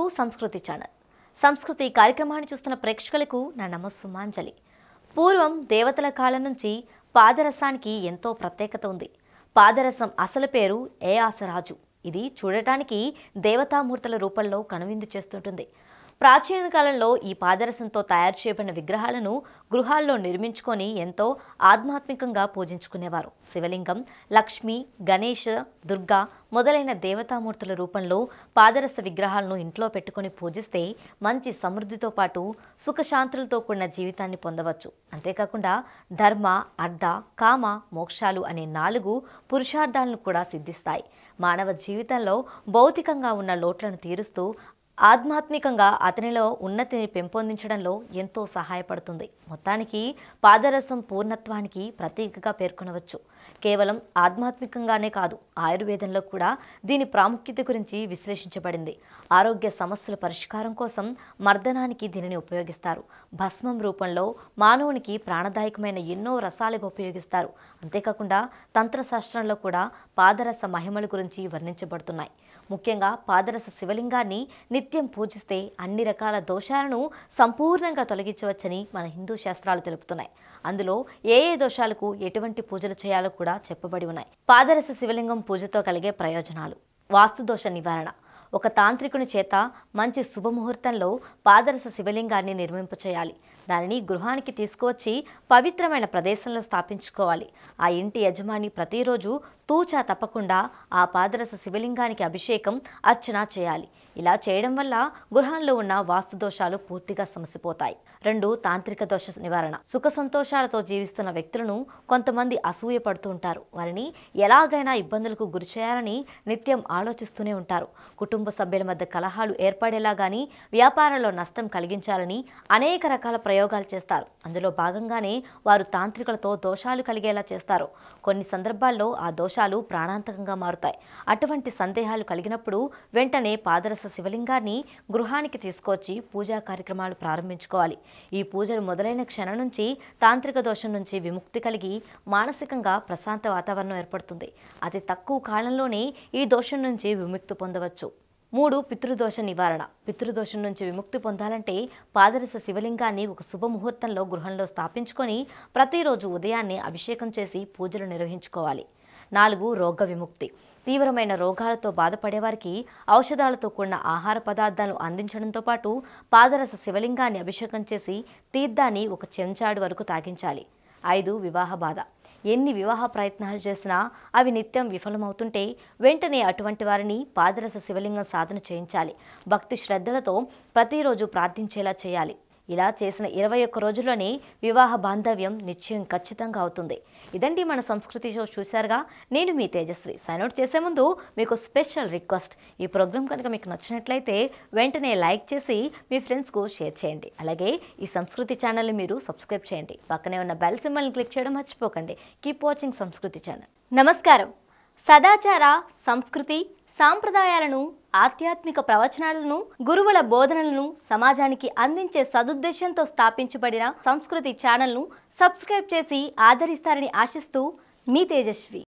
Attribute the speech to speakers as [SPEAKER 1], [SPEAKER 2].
[SPEAKER 1] to సంస్కృతి channel సంస్కృతి కార్యక్రమాన్ని చూస్తున్న ప్రేక్షకులకు నా నమస్సుమాంజలి పూర్వం దేవతల కాలం నుంచి పాదరసానికి ఎంతో ప్రత్యేకత ఉంది పాదరసం అసలు పేరు ఏ ఆసరాజు ఇది చూడటానికి దేవతామూర్తుల రూపంలో కనువిందు చేస్తుంటుంది ప్రాచీన కాలంలో ఈ పాదరసంతో తయారు చేయబడిన విగ్రహాలను గృహాల్లో నిర్మించుకొని ఎంతో ఆధ్యాత్మికంగా పూజించుకునేవారు శివలింగం లక్ష్మి గణేష్ దుర్గా మొదలైన దేవతామూర్తుల రూపంలో పాదరస విగ్రహాలను ఇంట్లో పెట్టుకొని పూజిస్తే మంచి సమృద్ధితో పాటు సుఖశాంతులతో కూడిన జీవితాన్ని పొందవచ్చు అంతేకాకుండా ధర్మ అర్థ కామ మోక్షాలు అనే నాలుగు పురుషార్థాలను కూడా సిద్ధిస్తాయి మానవ జీవితంలో భౌతికంగా ఉన్న లోట్లను తీరుస్తూ ఆధ్యాత్మికంగా అతనిలో ఉన్నతిని పెంపొందించడంలో ఎంతో సహాయపడుతుంది మొత్తానికి పాదరసం పూర్ణత్వానికి ప్రతీకగా పేర్కొనవచ్చు కేవలం ఆధ్యాత్మికంగానే కాదు ఆయుర్వేదంలో కూడా దీని ప్రాముఖ్యత గురించి విశ్లేషించబడింది ఆరోగ్య సమస్యల పరిష్కారం కోసం మర్దనానికి దీనిని ఉపయోగిస్తారు భస్మం రూపంలో మానవునికి ప్రాణదాయకమైన ఎన్నో రసాలుగా ఉపయోగిస్తారు అంతేకాకుండా తంత్రశాస్త్రంలో కూడా పాదరస మహిమల గురించి వర్ణించబడుతున్నాయి ముఖ్యంగా పాదరస శివలింగాన్ని నిత్యం పూజిస్తే అన్ని రకాల దోషాలను సంపూర్ణంగా తొలగించవచ్చని మన హిందూ శాస్త్రాలు తెలుపుతున్నాయి అందులో ఏ ఏ దోషాలకు ఎటువంటి పూజలు చేయాలో కూడా చెప్పబడి ఉన్నాయి పాదరస శివలింగం పూజతో కలిగే ప్రయోజనాలు వాస్తు దోష నివారణ ఒక తాంత్రికుని చేత మంచి శుభముహూర్తంలో పాదరస శివలింగాన్ని నిర్మింపచేయాలి దానిని గృహానికి తీసుకువచ్చి పవిత్రమైన ప్రదేశంలో స్థాపించుకోవాలి ఆ ఇంటి యజమాని ప్రతిరోజు తూచా తప్పకుండా ఆ పాదరస శివలింగానికి అభిషేకం అర్చన చేయాలి ఇలా చేయడం వల్ల గృహంలో ఉన్న వాస్తు దోషాలు పూర్తిగా సమసిపోతాయి రెండు తాంత్రిక దోష నివారణ సుఖ సంతోషాలతో జీవిస్తున్న వ్యక్తులను కొంతమంది అసూయ పడుతూ ఉంటారు వారిని ఎలాగైనా ఇబ్బందులకు గురి చేయాలని నిత్యం ఆలోచిస్తూనే ఉంటారు కుటుంబ సభ్యుల మధ్య కలహాలు ఏర్పడేలా గానీ వ్యాపారంలో నష్టం కలిగించాలని అనేక రకాల ప్రయోగాలు చేస్తారు అందులో భాగంగానే వారు తాంత్రికులతో దోషాలు కలిగేలా చేస్తారు కొన్ని సందర్భాల్లో ఆ దోషాలు ప్రాణాంతకంగా మారుతాయి అటువంటి సందేహాలు కలిగినప్పుడు వెంటనే పాదరస శివలింగాన్ని గృహానికి తీసుకొచ్చి పూజా కార్యక్రమాలు ప్రారంభించుకోవాలి ఈ పూజలు మొదలైన క్షణం నుంచి తాంత్రిక దోషం నుంచి విముక్తి కలిగి మానసికంగా ప్రశాంత వాతావరణం ఏర్పడుతుంది అతి తక్కువ కాలంలోనే ఈ దోషం నుంచి విముక్తి పొందవచ్చు మూడు పితృదోష నివారణ పితృదోషం నుంచి విముక్తి పొందాలంటే పాదరస శివలింగాన్ని ఒక శుభముహూర్తంలో గృహంలో స్థాపించుకొని ప్రతిరోజు ఉదయాన్నే అభిషేకం చేసి పూజలు నిర్వహించుకోవాలి నాలుగు రోగ విముక్తి తీవ్రమైన రోగాలతో బాధపడేవారికి ఔషధాలతో కూడిన ఆహార పదార్థాలు అందించడంతో పాటు పాదరస శివలింగాన్ని అభిషేకం చేసి తీర్థాన్ని ఒక చెంచాడు వరకు తాగించాలి ఐదు వివాహ బాధ ఎన్ని వివాహ ప్రయత్నాలు చేసినా అవి నిత్యం విఫలమవుతుంటే వెంటనే అటువంటి వారిని పాదరస శివలింగం సాధన చేయించాలి భక్తి శ్రద్ధలతో ప్రతిరోజు ప్రార్థించేలా చేయాలి ఇలా చేసిన ఇరవై ఒక్క రోజుల్లోనే వివాహ బాంధవ్యం నిశ్చయం ఖచ్చితంగా అవుతుంది ఇదండి మన సంస్కృతి షో చూశారుగా నేను మీ తేజస్వి సైన్ అవుట్ చేసే ముందు మీకు స్పెషల్ రిక్వెస్ట్ ఈ ప్రోగ్రామ్ కనుక మీకు నచ్చినట్లయితే వెంటనే లైక్ చేసి మీ ఫ్రెండ్స్కు షేర్ చేయండి అలాగే ఈ సంస్కృతి ఛానల్ని మీరు సబ్స్క్రైబ్ చేయండి పక్కనే ఉన్న బెల్ సింబల్ని క్లిక్ చేయడం మర్చిపోకండి కీప్ వాచింగ్ సంస్కృతి ఛానల్ నమస్కారం సదాచార సంస్కృతి సాంప్రదాయాలను ఆధ్యాత్మిక ప్రవచనాలను గురువుల బోధనలను సమాజానికి అందించే సదుద్దేశంతో స్థాపించబడిన సంస్కృతి ఛానల్ను సబ్స్క్రైబ్ చేసి ఆదరిస్తారని ఆశిస్తూ మీ తేజస్వి